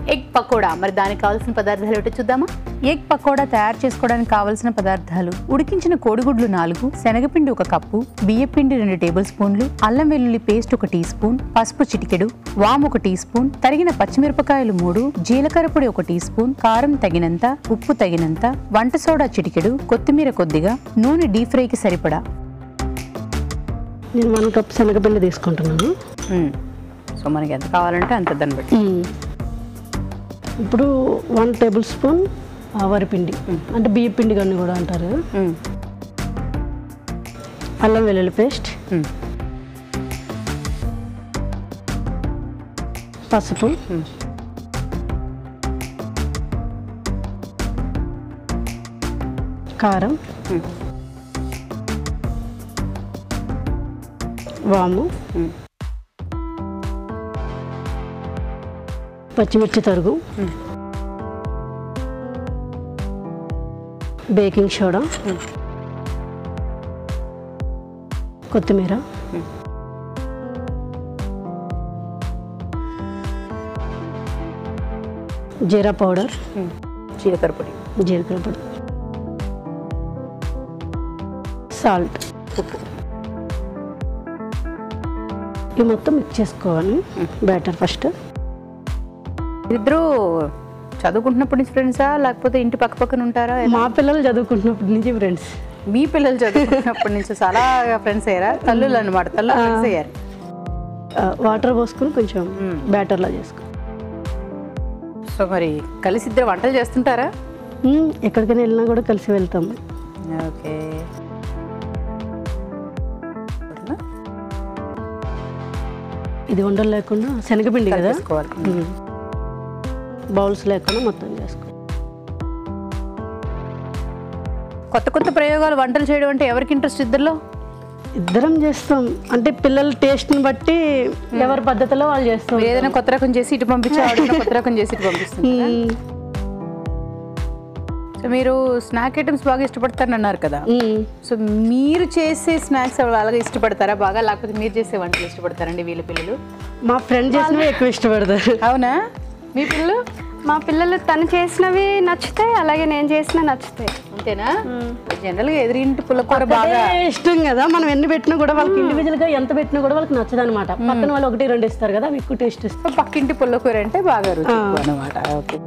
Egg pakoda మరి దానికి కావాల్సిన పదార్థాలు ఏమిటో చూద్దామా ఎగ్ పకోడా తయారు చేసుకోవడానికి కావాల్సిన పదార్థాలు ఉడికించిన కోడిగుడ్లు నాలుగు శనగపిండి ఒక కప్పు బియ్యపిండి రెండు టేబుల్ స్పూన్లు అల్లం వెల్లుల్లి పేస్ట్ ఒక టీ స్పూన్ పసుపు చిటికెడు వాము ఒక టీ స్పూన్ తరిగిన పచ్చిమిరపకాయలు మూడు జీలకర్ర పొడి ఒక టీ స్పూన్ కారం తగినంత ఉప్పు తగినంత వంట సోడా చిటికెడు కొత్తిమీర కొద్దిగా నూనె డీప్ ఫ్రైకి సరిపడా నేను వన్ కప్ శనగపిండి తీసుకుంటున్నాను సో మనకి ఎంత కావాలంటే అంత దాన్ని బట్టి ఇప్పుడు వన్ టేబుల్ స్పూన్ వరిపిండి అంటే బియ్య పిండి కానీ కూడా అంటారు మ్మ్. అల్లం వెల్లుల్లి పేస్ట్ మ్మ్. పసుపు కారం మ్మ్. వాము మ్మ్. పచ్చిమిర్చి తరుగు బేకింగ్ సోడా కొత్తిమీర జీరా పౌడర్ మ్మ్. జీలకర్ర పొడి జీలకర్ర పొడి సాల్ట్ ఉప్పు ఇవి మొత్తం మిక్స్ చేసుకోవాలి బ్యాటర్ ఫస్ట్ ఇద్దరు చదువుకుంటున్నప్పటి నుంచి ఫ్రెండ్సా లేకపోతే ఇంటి పక్క పక్కన ఉంటారా మా పిల్లలు చదువుకుంటున్నప్పటి నుంచి ఫ్రెండ్స్ మీ పిల్లలు చదువుకున్నప్పటి నుంచి చాలా ఫ్రెండ్స్ అయ్యారా తల్లులు అనమాట తల్లు ఫ్రెండ్స్ అయ్యారు వాటర్ పోసుకొని కొంచెం బ్యాటర్లా చేసుకో సో మరి కలిసి ఇద్దరు వంటలు చేస్తుంటారా మ్మ్, ఎక్కడికైనా వెళ్ళినా కూడా కలిసి వెళ్తాము ఓకే ఇది ఉండలు లేకుండా శనగపిండి కదా తీసుకోవాలి బౌల్స్ లేకుండా మొత్తం చేసుకో కొత్త కొత్త ప్రయోగాలు వంటలు చేయడం అంటే ఎవరికి ఇంట్రెస్ట్ ఇద్దరిలో ఇద్దరం చేస్తాం అంటే పిల్లల టేస్ట్ని బట్టి ఎవరి పద్ధతిలో వాళ్ళు చేస్తాం మీరు ఏదైనా కొత్త రకం చేసి ఇటు పంపించి ఆవిడ కొత్త రకం చేసి ఇటు పంపిస్తుంది మ్మ్. సో మీరు స్నాక్ ఐటమ్స్ బాగా ఇష్టపడతారని అన్నారు కదా మ్మ్. సో మీరు చేసే స్నాక్స్ అలాగే ఇష్టపడతారా బాగా లేకపోతే మీరు చేసే వంటలు ఇష్టపడతారండి వీళ్ళ పిల్లలు మా ఫ్రెండ్ చేసినవి ఎక్కువ ఇష్టపడతారు అవునా మీ పిల్లలు మా పిల్లలు తను చేసినవి నచ్చుతాయి అలాగే నేను చేసిన నచ్చుతాయి అంతేనా జనరల్ గా ఎదురింటి పుల్లకూర బాగా అదే ఇష్టం కదా మనం ఎన్ని పెట్టినా కూడా వాళ్ళకి ఇండివిజువల్ గా ఎంత పెట్టినా కూడా వాళ్ళకి నచ్చదు అనమాట పక్కన వాళ్ళు ఒకటి రెండు ఇస్తారు కదా అవి ఎక్కువ టేస్ట్ ఇస్తారు సో పక్కింటి పుల్లకూర అంటే బాగా రుచి అనమాట ఓకే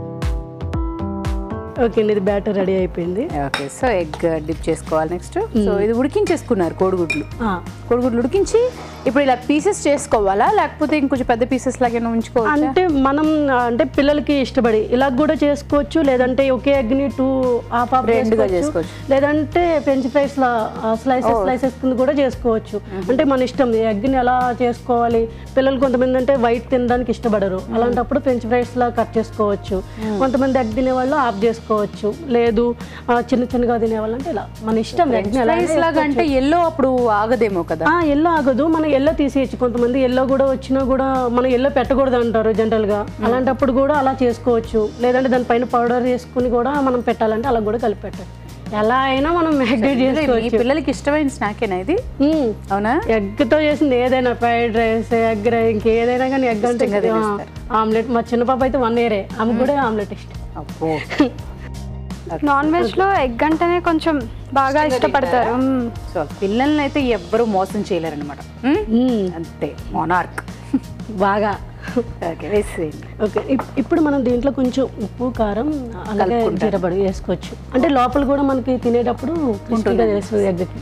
ఓకే అండి ఇది బ్యాటర్ రెడీ అయిపోయింది ఓకే సో ఎగ్ డిప్ చేసుకోవాలి నెక్స్ట్ సో ఇది ఉడికించేసుకున్నారు కోడిగుడ్లు ఆ, కోడిగుడ్లు ఉడికించి ఇప్పుడు ఇలా పీసెస్ చేసుకోవాలా లేకపోతే ఇంకొంచెం పెద్ద పీసెస్ లాగా ఉంచుకోవచ్చా అంటే మనం ఆ, అంటే పిల్లలకి ఇష్టపడి ఇలా కూడా చేసుకోవచ్చు లేదంటే ఒకే ఎగ్ ని టూ హాఫ్ హాఫ్ రెండుగా చేసుకోవచ్చు చేసుకోవచ్చు. లేదంటే ఫ్రెంచ్ ఫ్రైస్ లా స్లైసెస్ స్లైసెస్ కింద కూడా చేసుకోవచ్చు అంటే మన ఇష్టం ఎగ్ ని ఎలా చేసుకోవాలి పిల్లలు కొంతమంది అంటే వైట్ తినడానికి ఇష్టపడరు అలాంటప్పుడు ఫ్రెంచ్ ఫ్రైస్ లా కట్ చేసుకోవచ్చు కొంతమంది ఎగ్ తినేవాళ్ళు ఆఫ్ చేసుకోవచ్చు లేదు ఆ, చిన్న చిన్నగా తినేవాళ్ళు అంటే ఇలా మన ఇష్టం ఎగ్ ని ఎలా రైస్ లాగా అంటే ఎల్లో అప్పుడు ఆగదేమో కదా ఆ ఎల్లో ఆగదు మనం ఎల్లో తీసేయచ్చు కొంతమంది ఎల్లో కూడా వచ్చినా కూడా మనం ఎల్లో పెట్టకూడదు అంటారు జనరల్ గా అలాంటప్పుడు కూడా అలా చేసుకోవచ్చు లేదంటే దానిపైన పౌడర్ వేసుకుని కూడా మనం పెట్టాలంటే అలా కూడా కలిపి పెట్టచ్చు ఎలా అయినా మనం మ్యాగ్నేట్ మీ చేసుకోవచ్చు పిల్లలకి ఇష్టమైన స్నాకేనా ఇది మ్మ్. అవునా ఎగ్తో చేసింది ఏదైనా ఫ్రైడ్ రైస్ ఎగ్ రైస్ ఇంకేదైనా కానీ ఎగ్ అంటే ఇష్టంగా తినేస్తారు. ఆమ్లెట్ మా చిన్న పాప అయితే వన్ ఇయరే ఆమె కూడా ఆమ్లెట్ ఇష్టం అబ్బో నాన్ వెజ్ లో ఎగ్ అంటేనే కొంచెం బాగా ఇష్టపడతారు మ్మ్. సో పిల్లల్ని అయితే ఎవ్వరూ మోసం చేయలేరనమాట మ్మ్. అంతే మొనార్క్ బాగా ఓకే వేసేయండి ఓకే ఇప్- ఇప్పుడు మనం దీంట్లో కొంచెం ఉప్పు కారం అలాగే జీరబడి వేసుకోవచ్చు అంటే లోపల కూడా మనకి తినేటప్పుడు క్రిస్పీగా తెలుస్తుంది ఎగ్కి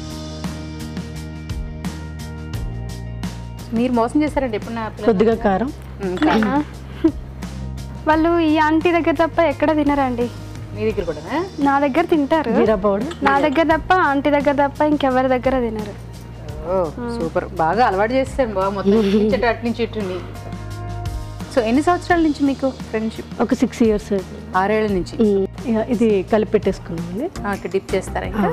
మీరు మోసం చేశారండి ఎప్పుడు నా పిల్లలు కొద్దిగా కారం మ్మ్, వాళ్ళు ఈ ఆంటీ దగ్గర తప్ప ఎక్కడ తినరండి మీ దగ్గర కూడా నా దగ్గర తింటారు జీరా పౌడర్ నా దగ్గర తప్ప ఆంటీ దగ్గర తప్ప ఇంకెవరి దగ్గర తినరు ఓ సూపర్ బాగా అలవాటు చేస్తాను బాగా మొత్తం ఇటు నుంచి అటు, అటు నుంచి ఇటుని సో ఎన్ని సంవత్సరాల నుంచి మీకు ఫ్రెండ్షిప్ ఒక సిక్స్ ఇయర్స్ ఆరేళ్ల నుంచి ఇది కలిపి పెట్టేసుకున్నామండి ఇక్కడ డిప్ చేస్తారా ఇంకా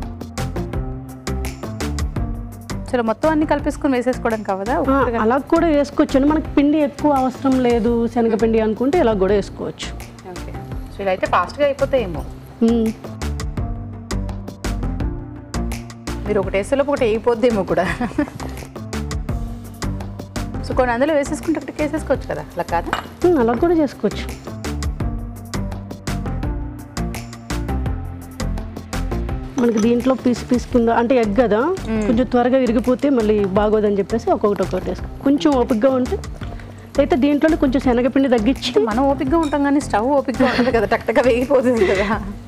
చలో మొత్తం అన్ని కలిపేసుకుని వేసేసుకోవడం కావదా ఆ, అలా కూడా వేసుకోవచ్చు అండి మనకి పిండి ఎక్కువ అవసరం లేదు శనగపిండి అనుకుంటే ఇలా కూడా వేసుకోవచ్చు ఓకే సో ఇలా అయితే ఫాస్ట్గా అయిపోతాయేమో మ్మ్. మీరు ఒకటి వేసేలోపు ఒకటి అయిపోద్దేమో కూడా సో కొన్ని అందులో వేసేసుకుంటే ఒకటి వేసేసుకోవచ్చు కదా అలా కాదా ఉమ్, అలా కూడా చేసుకోవచ్చు మనకి దీంట్లో పీస్ పీస్ కింద అంటే ఎగ్ కదా కొంచెం త్వరగా విరిగిపోతే మళ్ళీ బాగోదని చెప్పేసి ఒక్కొక్కటి ఒక్కొక్కటి వేసుకో కొంచెం ఓపిక్గా ఉంటే అయితే దీంట్లోనే కొంచెం శనగపిండి తగ్గించి మనం ఓపిక్గా ఉంటాం కానీ స్టవ్ ఓపిక్గా ఉంటుంది కదా టక్టగా వేగిపోతుంది కదా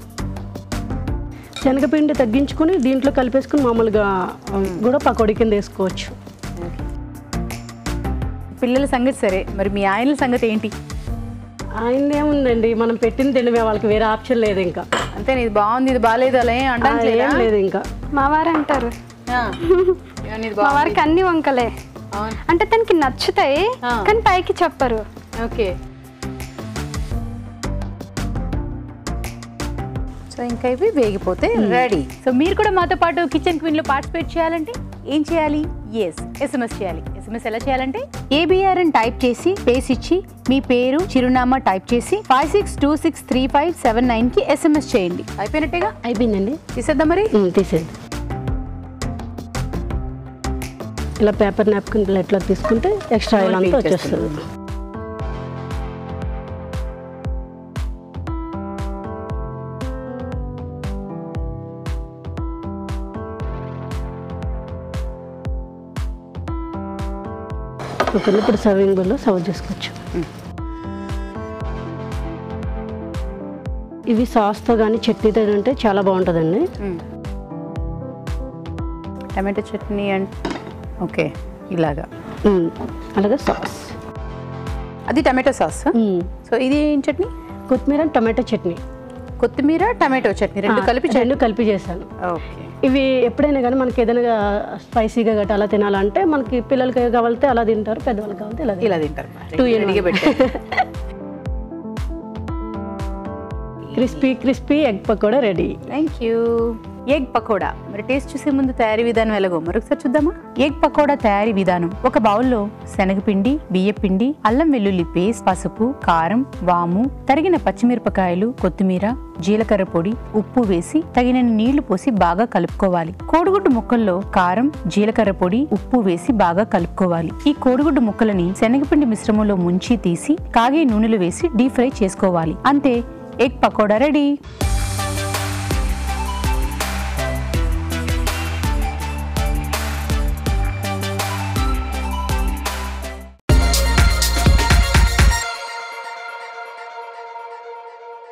శనగపిండి తగ్గించుకొని దీంట్లో కలిపేసుకుని మామూలుగా ఆ, కూడా పకోడీ కింద వేసుకోవచ్చు పిల్లల సంగతి సరే మరి మీ ఆయనల సంగతి ఏంటి ఆయన ఏముందండి మనం పెట్టిన తినమే వాళ్ళకి వేరే ఆప్షన్ లేదు ఇంకా అంతే ఇది బాగుంది ఇది బాగాలేదు అలా ఏం ఆ, అనడానికి లేదా? ఏం లేదు ఇంకా మా వారు అంటారు ఆ. ఏమన్నా ఇది మా బాగుంది వారికి అన్ని వంకలే అవును అంటే తనకి నచ్చుతాయి ఆ. కానీ పైకి చెప్పరు ఓకే సో ఇంకా ఇవి వేగిపోతే రెడీ సో మీరు కూడా మాతో పాటు కిచెన్ క్వీన్ లో పార్టిసిపేట్ చేయాలంటే ఏం చేయాలి ఎస్ ఎస్ఎంఎస్ చేయాలి ఎస్ఎంఎస్ ఎలా చేయాలంటే ఏబిఆర్ అని టైప్ చేసి పేస్ ఇచ్చి మీ పేరు చిరునామా టైప్ చేసి five six two six three five seven nine కి ఎస్ఎంఎస్ చేయండి అయిపోయినట్టేగా అయిపోయిందండి తీసేద్దాం మరి ఉమ్, తీసేయండి ఇలా పేపర్ నాప్కిన్ ప్లేట్లో తీసుకుంటే ఎక్స్ట్రా ఆయిల్ అంతా వచ్చేస్తుంది ఓకే ఇప్పుడు సర్వింగ్ బౌల్లో సర్వ్ చేసుకోవచ్చు ఇవి సాస్తో కానీ చట్నీతో ఉంటే చాలా బాగుంటుందండి టమాటో చట్నీ అండ్ ఓకే ఇలాగా ఉమ్, అలాగే సాస్ అది టమాటో సాస్ ఉమ్, సో ఇది ఏం చట్నీ కొత్తిమీర టమాటో చట్నీ కొత్తిమీర టమాటో చట్నీ రెండు ఆ, కలిపి రెండు కలిపి చేశాను ఓకే ఇవి ఎప్పుడైనా కానీ మనకి ఏదైనా స్పైసీగా గట్రా అలా తినాలంటే మనకి పిల్లలకి కావాలితే అలా తింటారు పెద్దవాళ్ళకి కావాలితే ఇలా ఇలా తింటారు Two in రెడీగా one. పెట్టారు crispy crispy egg pakoda ready thank you egg pakoda మరి టేస్ట్ చూసే ముందు తయారీ విధానం ఎలాగో మరొకసారి చూద్దామా ఎగ్ పకోడా తయారీ విధానం ఒక బౌల్లో శనగపిండి బియ్యపిండి అల్లం వెల్లుల్లి పేస్ట్ పసుపు కారం వాము తరిగిన పచ్చిమిరపకాయలు కొత్తిమీర జీలకర్ర పొడి ఉప్పు వేసి తగినన్ని నీళ్లు పోసి బాగా కలుపుకోవాలి కోడిగుడ్డు ముక్కల్లో కారం జీలకర్ర పొడి ఉప్పు వేసి బాగా కలుపుకోవాలి ఈ కోడిగుడ్డు ముక్కలని శనగపిండి మిశ్రమంలో ముంచి తీసి కాగే నూనెలో వేసి డీప్ ఫ్రై చేసుకోవాలి అంతే ఎగ్ పకోడా రెడీ